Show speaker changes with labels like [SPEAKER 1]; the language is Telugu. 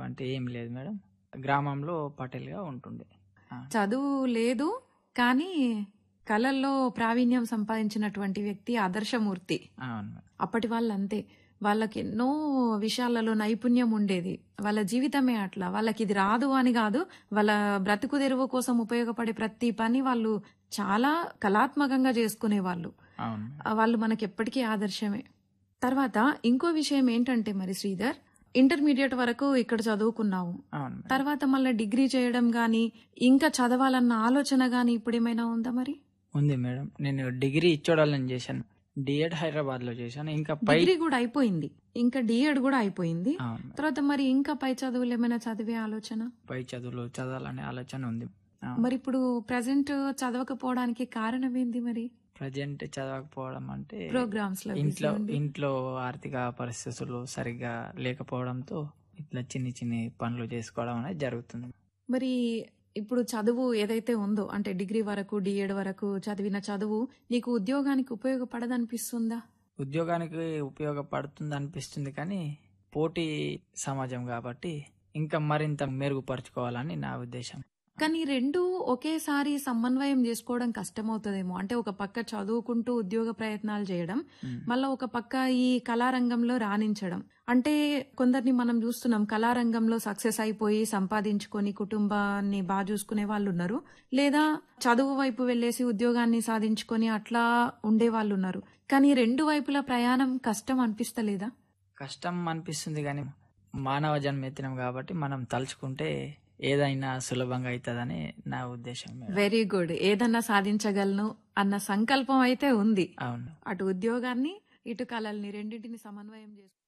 [SPEAKER 1] అంటే ఏం లేదు మేడం గ్రామంలో పటేల్గా ఉంటుండే ఆ,
[SPEAKER 2] చదువు లేదు కానీ కళల్లో ప్రావీణ్యం సంపాదించినటువంటి వ్యక్తి ఆదర్శమూర్తి
[SPEAKER 1] అవును మేడం
[SPEAKER 2] అప్పటి వాళ్ళు అంతే వాళ్ళకి ఎన్నో విషయాలలో నైపుణ్యం ఉండేది వాళ్ళ జీవితమే అట్లా వాళ్ళకి ఇది రాదు అని కాదు వాళ్ళ బ్రతుకు తెరువు కోసం ఉపయోగపడే ప్రతి పని వాళ్ళు చాలా కళాత్మకంగా చేసుకునేవాళ్ళు
[SPEAKER 1] అవును మేడం.
[SPEAKER 2] ఆ వాళ్ళు మనకి ఎప్పటికీ ఆదర్శమే తర్వాత ఇంకో విషయం ఏంటంటే మరి శ్రీధర్ ఇంటర్మీడియట్ వరకు ఇక్కడ చదువుకున్నావు
[SPEAKER 1] అవును మేడం.
[SPEAKER 2] తర్వాత మళ్ళీ డిగ్రీ చేయడం గాని ఇంకా చదవాలన్న ఆలోచన గాని ఇప్పుడు ఏమైనా ఉందా మరి
[SPEAKER 1] ఉంది మేడం నేను డిగ్రీ ఇచ్చోడాలని చేశాను డిఎడ్ హైదరాబాద్ లో చేశాను ఇంకా పై
[SPEAKER 2] డిగ్రీ కూడా అయిపోయింది ఇంకా డిఎడ్ కూడా అయిపోయింది
[SPEAKER 1] అవును మేడం.
[SPEAKER 2] తర్వాత మరి ఇంకా పై చదువులు ఏమైనా చదివే ఆలోచన
[SPEAKER 1] పై చదువులు చదవాలనే ఆలోచన ఉంది
[SPEAKER 2] మరి ఇప్పుడు ప్రజెంట్ చదవకపోవడానికి కారణం ఏంది మరి
[SPEAKER 1] ప్రజెంట్ చదవకపోవడం అంటే
[SPEAKER 2] ప్రోగ్రామ్స్ లో
[SPEAKER 1] ఇంట్లో
[SPEAKER 2] busy ఉండి.
[SPEAKER 1] ఇంట్లో ఆర్థిక పరిస్థితులు సరిగ్గా లేకపోవడంతో ఇట్లా చిన్ని చిన్ని పనులు చేసుకోవడం అనేది జరుగుతుంది
[SPEAKER 2] మరి ఇప్పుడు చదువు ఏదైతే ఉందో అంటే డిగ్రీ వరకు డిఎడ్ వరకు చదివిన చదువు నీకు ఉద్యోగానికి ఉపయోగపడదనిపిస్తుందా
[SPEAKER 1] ఉద్యోగానికి ఉపయోగపడుతుంది అనిపిస్తుంది కానీ పోటీ సమాజం కాబట్టి ఇంకా మరింత మెరుగుపరుచుకోవాలని నా ఉద్దేశం
[SPEAKER 2] కానీ రెండు ఒకేసారి సమన్వయం చేసుకోవడం కష్టమవుతుందేమో అంటే ఒక పక్క చదువుకుంటూ ఉద్యోగ ప్రయత్నాలు చేయడం
[SPEAKER 1] ఉమ్.
[SPEAKER 2] మళ్ళా ఒక పక్క ఈ కళారంగంలో రాణించడం అంటే కొందరిని మనం చూస్తున్నాం కళారంగంలో సక్సెస్ అయిపోయి సంపాదించుకొని కుటుంబాన్ని బాగా చూసుకునే వాళ్ళు ఉన్నారు లేదా చదువు వైపు వెళ్ళేసి ఉద్యోగాన్ని సాధించుకొని అట్లా ఉండే వాళ్ళు ఉన్నారు కానీ రెండు వైపుల ప్రయాణం కష్టం అనిపిస్తలేదా
[SPEAKER 1] కష్టం అనిపిస్తుంది కానీ మానవ జన్మెత్తినం కాబట్టి మనం తలుచుకుంటే ఏదైనా సులభంగా అవుతుందని నా ఉద్దేశం మేడం.
[SPEAKER 2] వెరీ గుడ్ ఏదన్నా సాధించగలను అన్న సంకల్పం అయితే ఉంది
[SPEAKER 1] అవును
[SPEAKER 2] అటు ఉద్యోగాన్ని ఇటు కళల్ని రెండింటిని సమన్వయం చేసు